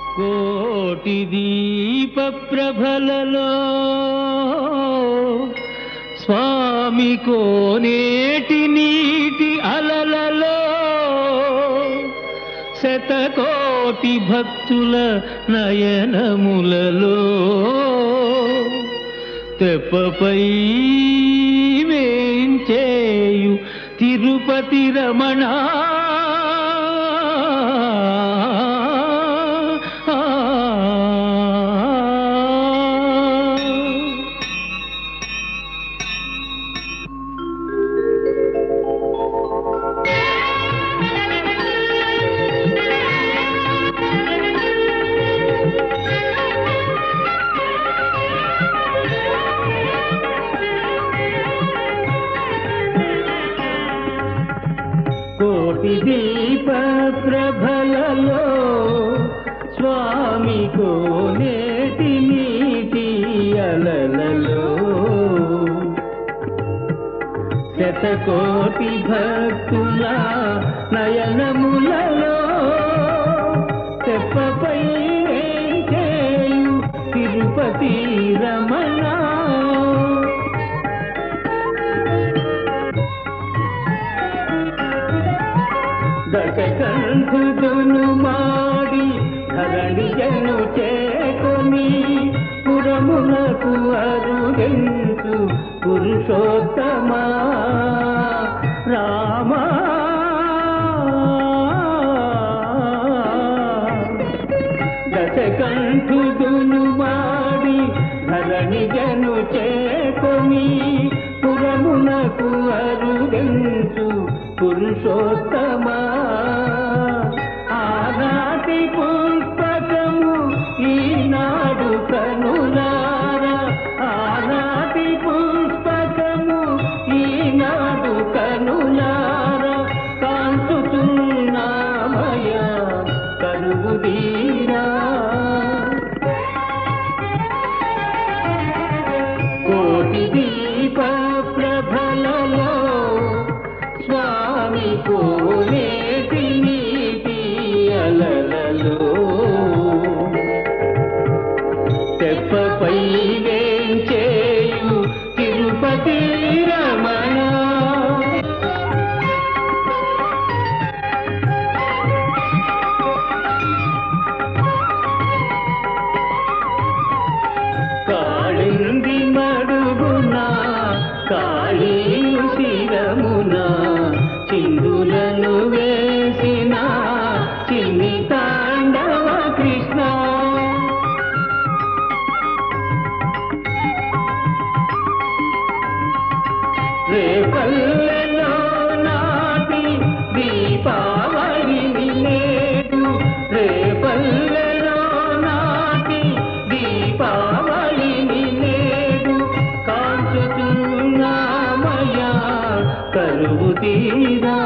కోటి దీప ప్రభలలో స్వామి కోనేటి నీటి అలలలో శతకోటి భక్తుల నయనములలో తెప్పపై వేంచేయు తిరుపతి రమణ కోటి దీప ప్రభలలో స్వామి కోనేటి నీటి అలలలో శతకోటి భక్తుల నయనములలో తెప్పపై వేంచేయు తిరుపతి రమణ దశకంఠుడును మాడి ధరణిజను చేకొని పురమునకు అరుగెంచు పురుషోత్తమా రామా దశకంఠుడును మాడి ధరణిజను చేకొని పురమునకు అరుగెంచు పురుషోత్తమా ఆనాటి పుస్తకము ఈనాడు కనులార ఆనాటి పుస్తకము ఈనాడు కనులార కాంచుతున్నామయ కరుగుదీరా కోటి దీప ప్రభలలో స్వామి కోనేటి నీటి అలలలో తెప్పపై వేంచేయు తిరుపతి రమణ కాళింది మడుగున కాళీయు శిరమున చిందులను వేసిన చిన్ని తాండవ కృష్ణ రేపల్లెలో నాటి దీపావళి నేడు రేపల్లెలో నాటి దీపావళి నేడు కాంచుతున్నామయ్యా కరువు తీరా